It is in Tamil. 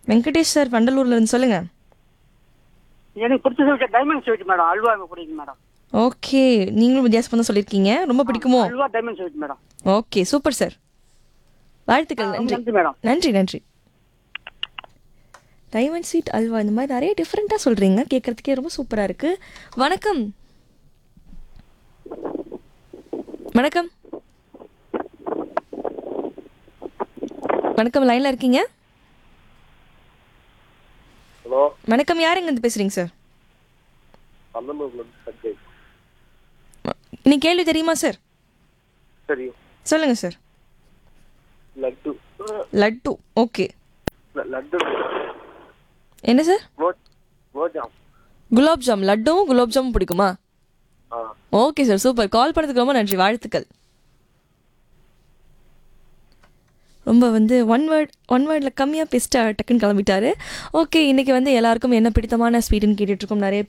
வெங்கடேஷ் சார் வண்டலூர்ல இருந்து சொல்லுங்க எனக்கு பிடிச்ச ஸ்வீட் டைமண்ட் ஸ்வீட் மேடம் அல்வா எனக்கு பிடிக்கும் மேடம் ஓகே நீங்களும் வித்தியாசம் தான் சொல்லியிருக்கீங்க ரொம்ப பிடிக்குமோ அல்வா diamond sweet madam okay super sir வாழ்த்துக்கள் ரொம்ப நன்றி நன்றி மேடம் நன்றி நன்றி டைமண்ட் ஸ்வீட் அல்வா இந்த மாதிரி நிறைய டிஃப்ரெண்ட்டாக சொல்கிறீங்க கேட்குறதுக்கே ரொம்ப சூப்பராக இருக்குது வணக்கம் வணக்கம் வணக்கம் லைனில் இருக்கீங்க ஹலோ வணக்கம் யார் எங்கேருந்து பேசுகிறீங்க சார் பந்தலூர்லேருந்து சஞ்சய் நீ கேள்வி தெரியுமா சார் சரி சொல்லுங்கள் சார் லட்டு லட்டு ஓகே ல- லட்டு என்ன சார் குலோ- குலோப்ஜாம் குலாப் ஜாம் லட்டும் குலாப் ஜாமும் பிடிக்குமா ஆ ஓகே சார் சூப்பர் கால் பண்ணதுக்கு ரொம்ப நன்றி வாழ்த்துக்கள் ரொம்ப வந்து ஒன் வேர்ட் ஒன் வேர்டில் கம்மியாக பேசிட்டு டக்குன்னு கிளம்பிட்டாரு ஓகே இன்றைக்கி வந்து எல்லாருக்கும் என்ன பிடித்தமான ஸ்வீட்டுன்னு கேட்டுட்ருக்கோம் நிறைய பேர்